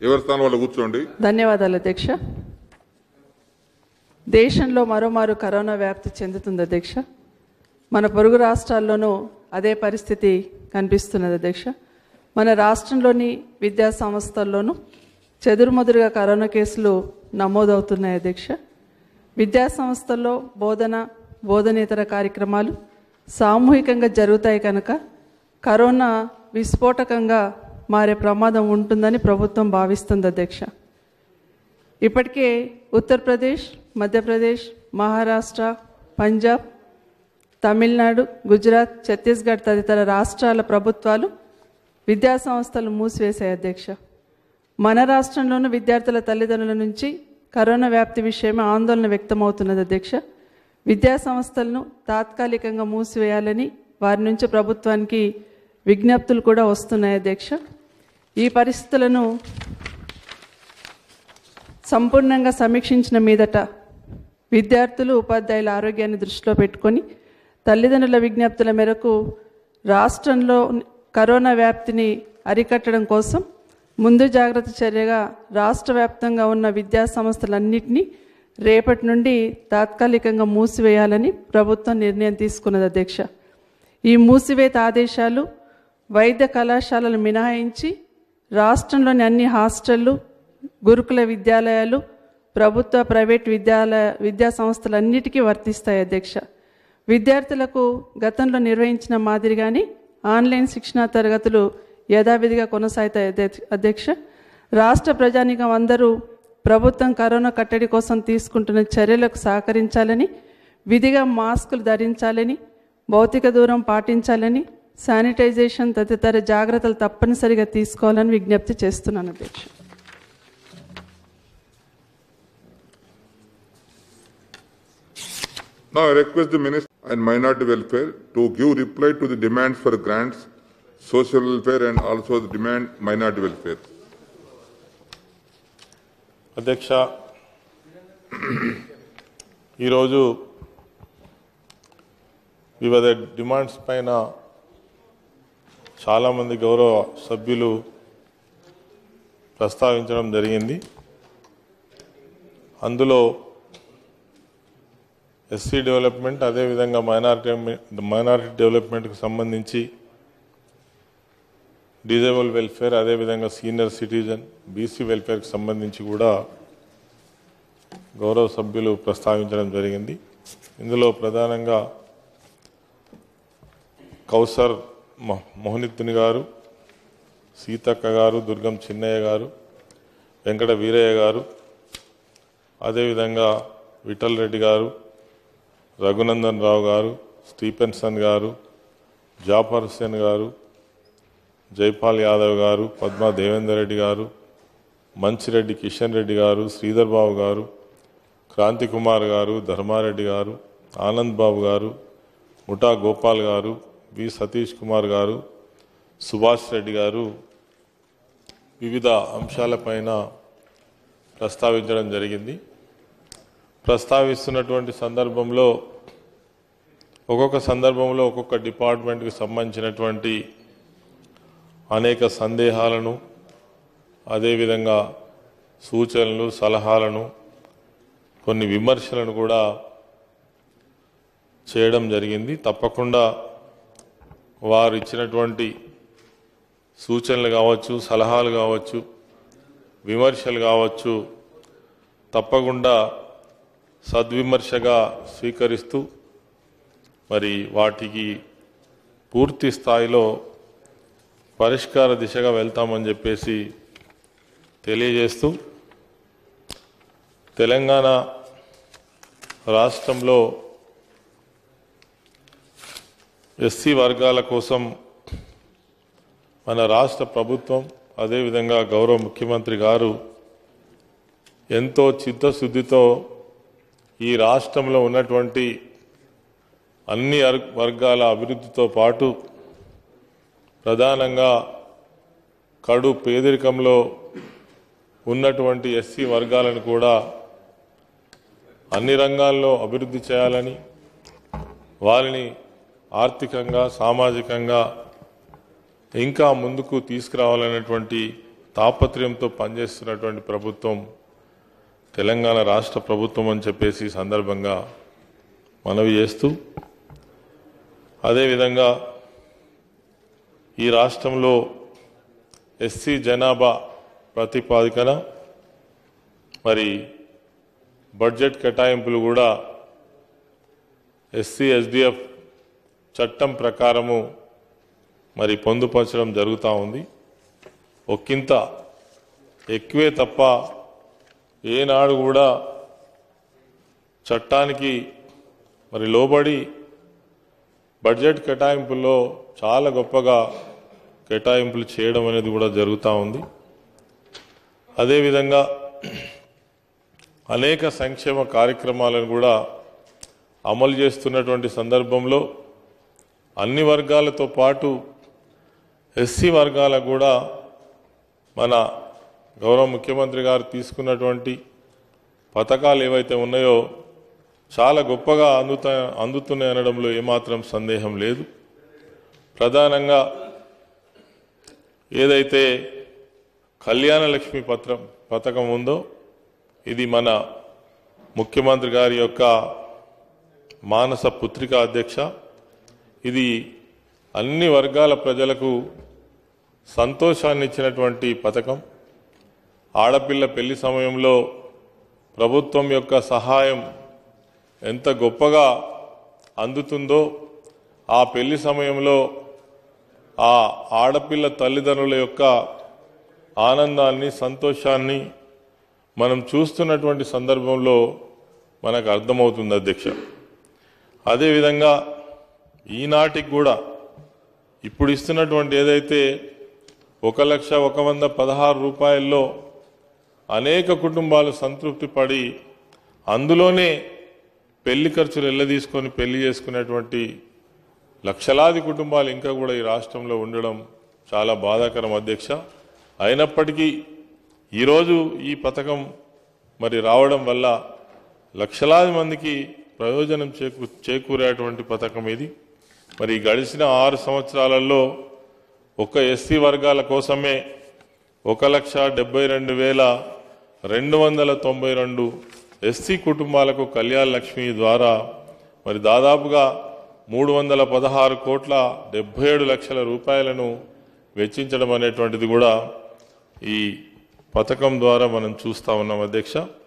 ఎవరి స్థానం వాళ్ళు కూర్చోండి ధన్యవాదాలు అధ్యక్ష దేశంలో మరోమారు కరోనా వ్యాప్తి చెందుతుంది అధ్యక్ష మన పొరుగు రాష్ట్రాల్లోనూ అదే పరిస్థితి కనిపిస్తున్నది అధ్యక్ష మన రాష్ట్రంలోని విద్యా సంస్థల్లోనూ చెదురుమదురుగా కరోనా కేసులు నమోదవుతున్నాయి అధ్యక్ష విద్యా సంస్థల్లో బోధన బోధనేతర కార్యక్రమాలు సామూహికంగా జరుగుతాయి కనుక కరోనా విస్ఫోటకంగా మారే ప్రమాదం ఉంటుందని ప్రభుత్వం భావిస్తుంది అధ్యక్ష ఇప్పటికే ఉత్తరప్రదేశ్ మధ్యప్రదేశ్ మహారాష్ట్ర పంజాబ్ తమిళనాడు గుజరాత్ ఛత్తీస్గఢ్ తదితర రాష్ట్రాల ప్రభుత్వాలు విద్యా సంస్థలు మూసివేశాయి అధ్యక్ష మన రాష్ట్రంలోనూ విద్యార్థుల తల్లిదండ్రుల నుంచి కరోనా వ్యాప్తి విషయమే ఆందోళన వ్యక్తమవుతున్నది అధ్యక్ష విద్యా సంస్థలను తాత్కాలికంగా మూసివేయాలని వారి నుంచి ప్రభుత్వానికి విజ్ఞప్తులు కూడా వస్తున్నాయి అధ్యక్ష ఈ పరిస్థితులను సంపూర్ణంగా సమీక్షించిన మీదట విద్యార్థులు ఉపాధ్యాయుల ఆరోగ్యాన్ని దృష్టిలో పెట్టుకొని తల్లిదండ్రుల విజ్ఞప్తుల మేరకు రాష్ట్రంలో కరోనా వ్యాప్తిని అరికట్టడం కోసం ముందు జాగ్రత్త చర్యగా రాష్ట్ర వ్యాప్తంగా ఉన్న విద్యా సంస్థలన్నింటినీ రేపటి నుండి తాత్కాలికంగా మూసివేయాలని ప్రభుత్వం నిర్ణయం తీసుకున్నది అధ్యక్ష ఈ మూసివేత ఆదేశాలు వైద్య కళాశాలలు మినహాయించి రాష్ట్రంలోని అన్ని హాస్టళ్లు గురుకుల విద్యాలయాలు ప్రభుత్వ ప్రైవేట్ విద్యాలయ విద్యా సంస్థలన్నిటికీ వర్తిస్తాయి అధ్యక్ష విద్యార్థులకు గతంలో నిర్వహించిన మాదిరిగానే ఆన్లైన్ శిక్షణా తరగతులు యథావిధిగా కొనసాగుతాయి అధ్యక్ష- అధ్యక్ష రాష్ట్ర ప్రజానికం అందరూ ప్రభుత్వం కరోనా కట్టడి కోసం తీసుకుంటున్న చర్యలకు సహకరించాలని విధిగా మాస్కులు ధరించాలని భౌతిక దూరం పాటించాలని శానిటైజేషన్ తదితర జాగ్రత్తలు తప్పనిసరిగా తీసుకోవాలని విజ్ఞప్తి చేస్తున్నాను అధ్యక్ష Now I request the Minister and Minority Welfare to give reply to the demands for grants, social welfare and also the demand minority welfare. అధ్యక్ష ఈరోజు వివిధ డిమాండ్స్ పైన చాలామంది గౌరవ సభ్యులు ప్రస్తావించడం జరిగింది అందులో ఎస్సీ డెవలప్మెంట్ అదేవిధంగా మైనారిటీ మైనారిటీ డెవలప్మెంట్కి సంబంధించి డిజేబుల్ వెల్ఫేర్ అదేవిధంగా సీనియర్ సిటిజన్ బీసీ వెల్ఫేర్కి సంబంధించి కూడా గౌరవ సభ్యులు ప్రస్తావించడం జరిగింది ఇందులో ప్రధానంగా కౌసర్ మొ- మోహనిత్తుని గారు సీతక్క గారు దుర్గం చిన్నయ్య గారు వెంకట వీరయ్య గారు అదేవిధంగా విఠల్ రెడ్డి గారు రఘునందన్ రావు గారు స్టీఫెన్సన్ గారు జాఫర్ హుస్సేన్ గారు జైపాల్ యాదవ్ గారు పద్మా దేవేందర్ రెడ్డి గారు మంచిరెడ్డి కిషన్ రెడ్డి గారు శ్రీధర్ బాబు గారు క్రాంతి కుమార్ గారు ధర్మారెడ్డి గారు ఆనంద్ బాబు గారు ముఠా గోపాల్ గారు వి సతీష్ కుమార్ గారు సుభాష్ రెడ్డి గారు వివిధ అంశాలపైన ప్రస్తావించడం జరిగింది ప్రస్తావిస్తున్నటువంటి సందర్భంలో ఒక్కొక్క సందర్భంలో ఒక్కొక్క డిపార్ట్మెంట్కి సంబంధించినటువంటి అనేక సందేహాలను అదేవిధంగా సూచనలు సలహాలను కొన్ని విమర్శలను కూడా చేయడం జరిగింది తప్పకుండా వారు ఇచ్చినటువంటి సూచనలు కావచ్చు సలహాలు కావచ్చు విమర్శలు కావచ్చు తప్పకుండా సద్విమర్శగా స్వీకరిస్తూ మరి వాటికి పూర్తి స్థాయిలో పరిష్కార దిశగా వెళ్తామని చెప్పేసి తెలియజేస్తూ తెలంగాణ రాష్ట్రంలో ఎస్సీ వర్గాల కోసం మన రాష్ట్ర ప్రభుత్వం అదేవిధంగా గౌరవ ముఖ్యమంత్రి గారు ఎంతో చిత్తశుద్ధితో ఈ రాష్ట్రంలో ఉన్నటువంటి అన్ని అర్- వర్గాల అభివృద్ధితో పాటు ప్రధానంగా కడు పేదరికంలో ఉన్నటువంటి ఎస్సీ వర్గాలను కూడా అన్ని రంగాల్లో అభివృద్ధి చేయాలని వారిని ఆర్థికంగా సామాజికంగా ఇంకా ముందుకు తీసుకురావాలనేటువంటి తాపత్రయంతో పనిచేస్తున్నటువంటి ప్రభుత్వం తెలంగాణ రాష్ట్ర ప్రభుత్వం అని చెప్పేసి ఈ సందర్భంగా మనవి చేస్తూ అదేవిధంగా ఈ రాష్ట్రంలో ఎస్సీ జనాభా ప్రతిపాదికన మరి బడ్జెట్ కేటాయింపులు కూడా ఎస్సీ ఎస్డిఎఫ్ చట్టం ప్రకారము మరి పొందుపరచడం జరుగుతూ ఉంది ఒక్కింత ఎక్కువే తప్ప ఏనాడు కూడా చట్టానికి మరి లోబడి బడ్జెట్ కేటాయింపుల్లో చాలా గొప్పగా కేటాయింపులు చేయడం అనేది కూడా జరుగుతూ ఉంది అదేవిధంగా అనేక సంక్షేమ కార్యక్రమాలను కూడా అమలు చేస్తున్నటువంటి సందర్భంలో అన్ని వర్గాలతో పాటు ఎస్సీ వర్గాలకు కూడా మన గౌరవ ముఖ్యమంత్రి గారు తీసుకున్నటువంటి పథకాలు ఏవైతే ఉన్నాయో చాలా గొప్పగా అందుతా అందుతున్నాయి అనడంలో ఏమాత్రం సందేహం లేదు ప్రధానంగా ఏదైతే కళ్యాణ లక్ష్మి పత్రం పథకం ఉందో ఇది మన ముఖ్యమంత్రి గారి యొక్క మానస పుత్రిక అధ్యక్ష ఇది అన్ని వర్గాల ప్రజలకు సంతోషాన్ని ఇచ్చినటువంటి పథకం ఆడపిల్ల పెళ్లి సమయంలో ప్రభుత్వం యొక్క సహాయం ఎంత గొప్పగా అందుతుందో ఆ పెళ్లి సమయంలో ఆ ఆడపిల్ల తల్లిదండ్రుల యొక్క ఆనందాన్ని సంతోషాన్ని మనం చూస్తున్నటువంటి సందర్భంలో మనకు అర్థమవుతుంది అధ్యక్ష అదేవిధంగా ఈనాటికి కూడా ఇప్పుడు ఇస్తున్నటువంటి ఏదైతే ఒక లక్ష ఒక వంద పదహారు రూపాయల్లో అనేక కుటుంబాలు సంతృప్తి పడి అందులోనే పెళ్లి ఖర్చులు ఎల్లదీసుకొని పెళ్లి చేసుకునేటువంటి లక్షలాది కుటుంబాలు ఇంకా కూడా ఈ రాష్ట్రంలో ఉండడం చాలా బాధాకరం అధ్యక్ష అయినప్పటికీ ఈరోజు ఈ పథకం మరి రావడం వల్ల లక్షలాది మందికి ప్రయోజనం చేకూ చేకూరేటువంటి పథకం ఇది మరి గడిచిన ఆరు సంవత్సరాలలో ఒక ఎస్సీ వర్గాల కోసమే ఒక లక్ష డెబ్బై రెండు వేల రెండు వందల తొంభై రెండు ఎస్సీ కుటుంబాలకు కళ్యాణ లక్ష్మి ద్వారా మరి దాదాపుగా మూడు వందల పదహారు కోట్ల డెబ్బై ఏడు లక్షల రూపాయలను వెచ్చించడం అనేటువంటిది కూడా ఈ పథకం ద్వారా మనం చూస్తా ఉన్నాం అధ్యక్ష